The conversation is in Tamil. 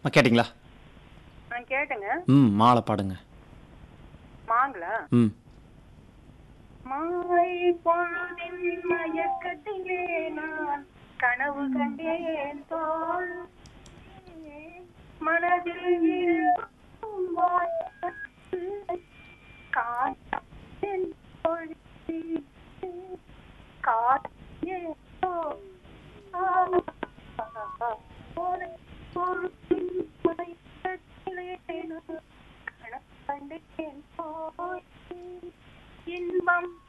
ஆ, கேட்டிங்களா நான் கேட்டேங்க ம் மாலை பாடுங்க மாங்களா ம் மாலை பொழுதின் மயக்கத்திலே நான் கனவு கண்டேன் தோல் மனதில் இருக்கும் வாய்ப்பு காற்றின் பொழுது காற்றேதோ ஒரு பொழுதின் மயக்கத்திலே நான் கனவு கண்டேன் போய் இன்பம்